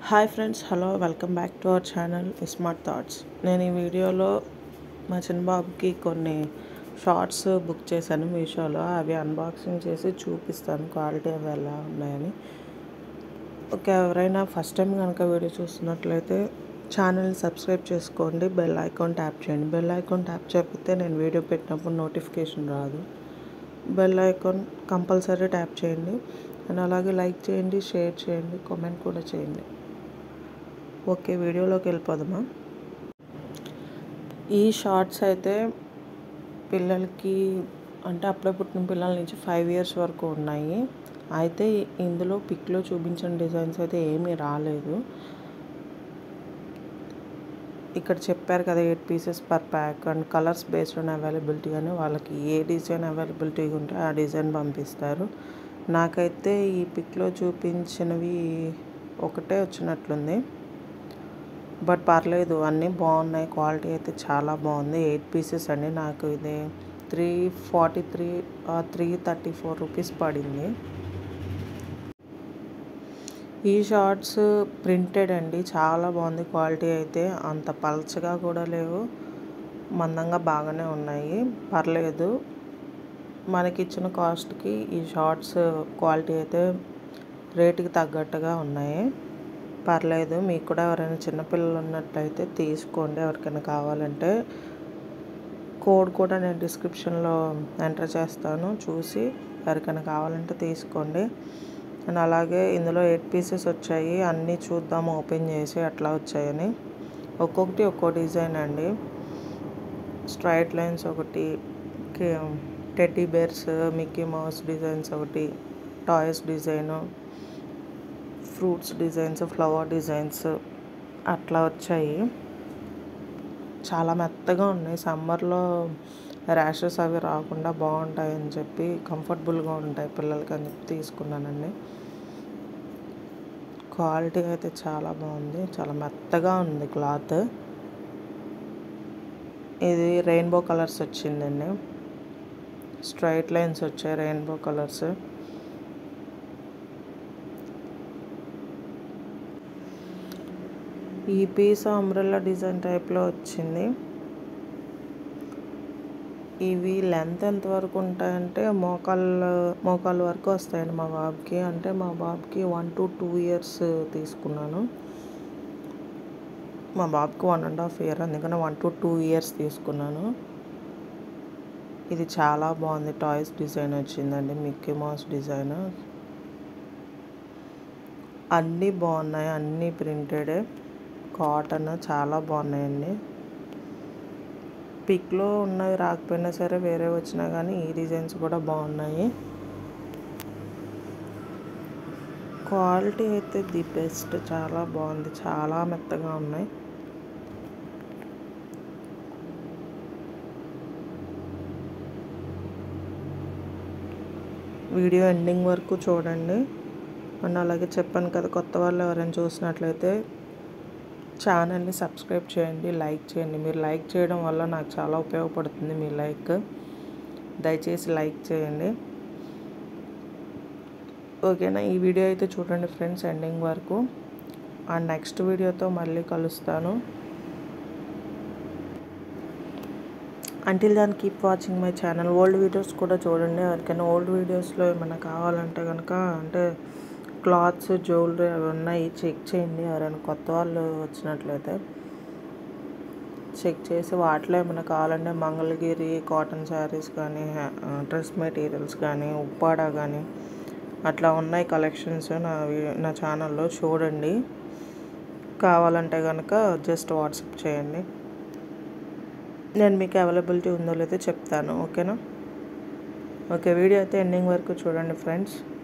hi friends hello welcome back to our channel smart thoughts నేను ఈ వీడియోలో మా చిన్నబాబుకి కొన్ని షార్ట్స్ బుక్ చేశాను మీషోలో అవి అన్బాక్సింగ్ చేసి చూపిస్తాను క్వాలిటీ అవి ఎలా ఉన్నాయని ఓకే ఎవరైనా ఫస్ట్ టైం కనుక వీడియో చూస్తున్నట్లయితే ఛానల్ని సబ్స్క్రైబ్ చేసుకోండి బెల్ ఐకాన్ ట్యాప్ చేయండి బెల్ ఐకాన్ ట్యాప్ చేయకపోతే నేను వీడియో పెట్టినప్పుడు నోటిఫికేషన్ రాదు బెల్ ఐకాన్ కంపల్సరీ ట్యాప్ చేయండి అండ్ అలాగే లైక్ చేయండి షేర్ చేయండి కామెంట్ కూడా చేయండి ఓకే వీడియోలోకి వెళ్ళిపోదామా ఈ షార్ట్స్ అయితే పిల్లలకి అంటే అప్పుడే పుట్టిన పిల్లల నుంచి ఫైవ్ ఇయర్స్ వరకు ఉన్నాయి అయితే ఇందులో పిక్లో చూపించిన డిజైన్స్ అయితే ఏమీ రాలేదు ఇక్కడ చెప్పారు కదా eight pieces per pack and colours based on availability అని వాళ్ళకి ఏ డిజైన్ అవైలబిలిటీ ఉంటే ఆ డిజైన్ పంపిస్తారు నాకైతే ఈ పిక్లో చూపించినవి ఒకటే వచ్చినట్లుంది బట్ పర్లేదు అన్నీ బాగున్నాయి క్వాలిటీ అయితే చాలా బాగుంది ఎయిట్ పీసెస్ అండి నాకు ఇది three forty three three thirty four rupees పడింది ఈ షార్ట్స్ ప్రింటెడ్ అండి చాలా బాగుంది క్వాలిటీ అయితే అంత పల్చగా కూడా లేవు మందంగా బాగానే ఉన్నాయి పర్లేదు మనకి ఇచ్చిన కాస్ట్కి ఈ షార్ట్స్ క్వాలిటీ అయితే రేటుకి తగ్గట్టుగా ఉన్నాయి పర్లేదు మీకు కూడా ఎవరైనా చిన్నపిల్లలు ఉన్నట్లయితే తీసుకోండి ఎవరికైనా కావాలంటే కోడ్ కూడా నేను డిస్క్రిప్షన్లో ఎంటర్ చేస్తాను చూసి ఎవరికైనా కావాలంటే తీసుకోండి అండ్ అలాగే ఇందులో ఎయిట్ పీసెస్ వచ్చాయి అన్నీ చూద్దాం ఓపెన్ చేసి అట్లా వచ్చాయని ఒక్కొక్కటి ఒక్కో డిజైన్ అండి స్ట్రైట్ లైన్స్ ఒకటి teddy bears Mickey Mouse designs ఒకటి toys design fruits designs flower designs అట్లా వచ్చాయి చాలా మెత్తగా ఉన్నాయి సమ్మర్లో ర్యాషెస్ అవి రాకుండా బాగుంటాయని చెప్పి కంఫర్టబుల్గా ఉంటాయి పిల్లలకి అని చెప్పి తీసుకున్నానండి క్వాలిటీ అయితే చాలా బాగుంది చాలా మెత్తగా ఉంది క్లాత్ ఇది రెయిన్బో కలర్స్ వచ్చిందండి స్ట్రైట్ లైన్స్ వచ్చాయి రెయిన్బో కలర్స్ ఈ పీస్ అంబ్రెల్లా డిజైన్ టైప్లో వచ్చింది ఇవి లెంత్ ఎంత వరకు ఉంటాయంటే మోకాళ్ళ మోకాళ్ళ వరకు వస్తాయండి మా బాబుకి అంటే మా బాబుకి వన్ టు టూ ఇయర్స్ తీసుకున్నాను మా బాబుకి వన్ అండ్ హాఫ్ ఇయర్ అందుకని వన్ టు టూ ఇయర్స్ తీసుకున్నాను ఇది చాలా బాగుంది టాయ్స్ డిజైన్ వచ్చిందండి మిక్కీ మౌస్ డిజైన్ అన్నీ బాగున్నాయి అన్నీ ప్రింటెడే కాటన్ చాలా బాగున్నాయండి పిక్లో ఉన్నవి రాకపోయినా సరే వేరే వచ్చినా కానీ ఈ డిజైన్స్ కూడా బాగున్నాయి క్వాలిటీ అయితే ది బెస్ట్ చాలా బాగుంది చాలా మెత్తగా ఉన్నాయి వీడియో ఎండింగ్ వరకు చూడండి అండ్ అలాగే చెప్పాను కదా కొత్త వాళ్ళు ఎవరైనా చూసినట్లయితే ఛానల్ని సబ్స్క్రైబ్ చేయండి లైక్ చేయండి మీరు లైక్ చేయడం వల్ల నాకు చాలా ఉపయోగపడుతుంది మీ లైక్ దయచేసి లైక్ చేయండి ఓకేనా ఈ వీడియో అయితే చూడండి ఫ్రెండ్స్ ఎండింగ్ వరకు అండ్ నెక్స్ట్ వీడియోతో మళ్ళీ కలుస్తాను until then keep watching my channel old videos కూడా చూడండి ఎవరికైనా ఓల్డ్ వీడియోస్లో ఏమైనా కావాలంటే కనుక అంటే క్లాత్స్ జ్యువెలరీ అవి ఉన్నాయి చెక్ చేయండి ఎవరైనా కొత్త వాళ్ళు వచ్చినట్లయితే చెక్ చేసి వాటిలో ఏమైనా కావాలంటే మంగళగిరి కాటన్ శారీస్ కానీ డ్రెస్ మెటీరియల్స్ కానీ ఉప్పాడ కానీ అట్లా ఉన్నాయి కలెక్షన్స్ నా నా ఛానల్లో చూడండి కావాలంటే కనుక జస్ట్ వాట్సాప్ చేయండి నేను మీకు అవైలబిలిటీ ఉందో లేదో చెప్తాను ఓకేనా ఓకే వీడియో అయితే ఎండింగ్ వరకు చూడండి ఫ్రెండ్స్